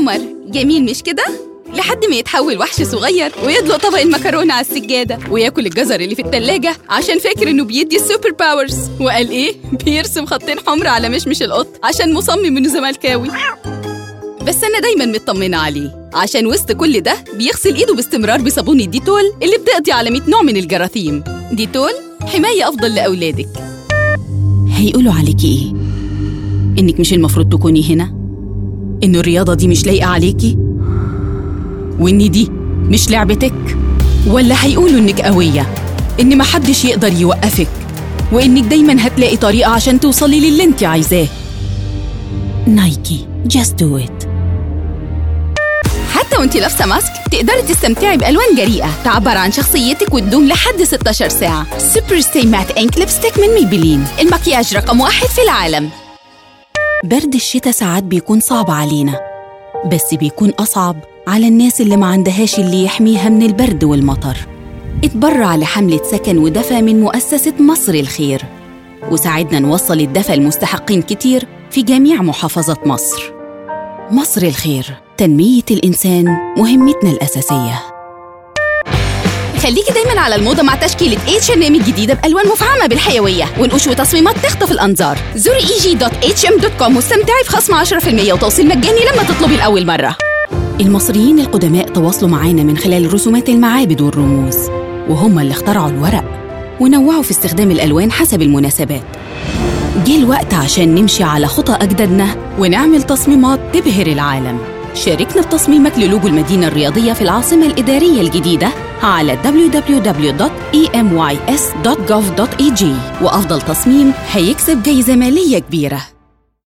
عمر جميل مش كده؟ لحد ما يتحول وحش صغير ويدلق طبق المكرونة على السجادة وياكل الجزر اللي في التلاجة عشان فاكر إنه بيدي السوبر باورز وقال إيه؟ بيرسم خطين حمر على مشمش القط عشان مصمم إنه زملكاوي بس أنا دايما مطمنة عليه عشان وسط كل ده بيغسل إيده باستمرار بصابون الديتول اللي بتقضي على 100 نوع من الجراثيم ديتول حماية أفضل لأولادك هيقولوا عليكي إيه؟ إنك مش المفروض تكوني هنا؟ إنه الرياضة دي مش لايقة عليكي؟ وإن دي مش لعبتك؟ ولا هيقولوا إنك قوية؟ إن محدش يقدر يوقفك وإنك دايما هتلاقي طريقة عشان توصلي للي انت عايزاه نايكي just do it حتى وانت لابسه ماسك تقدري تستمتعي بالوان جريئه تعبر عن شخصيتك وتدوم لحد 16 ساعه سوبر ستي مات انك ليبستيك من ميبلين المكياج رقم واحد في العالم برد الشتاء ساعات بيكون صعب علينا بس بيكون أصعب على الناس اللي ما عندهاش اللي يحميها من البرد والمطر اتبرع لحملة سكن ودفى من مؤسسة مصر الخير وساعدنا نوصل الدفى لمستحقين كتير في جميع محافظات مصر مصر الخير تنمية الإنسان مهمتنا الأساسية خليكي دايما على الموضة مع تشكيلة اتش ان ام الجديدة بألوان مفعمة بالحيوية ونقوش وتصميمات تخطف الأنظار زوري eg.hm.com واستمتعي بخصم 10% وتوصيل مجاني لما تطلبي لأول مرة المصريين القدماء تواصلوا معانا من خلال رسومات المعابد والرموز وهم اللي اخترعوا الورق ونوعوا في استخدام الألوان حسب المناسبات جه الوقت عشان نمشي على خطى أجدادنا ونعمل تصميمات تبهر العالم شاركنا بتصميمك للوجو المدينة الرياضية في العاصمة الإدارية الجديدة على www.emys.gov.ag وأفضل تصميم هيكسب جايزة مالية كبيرة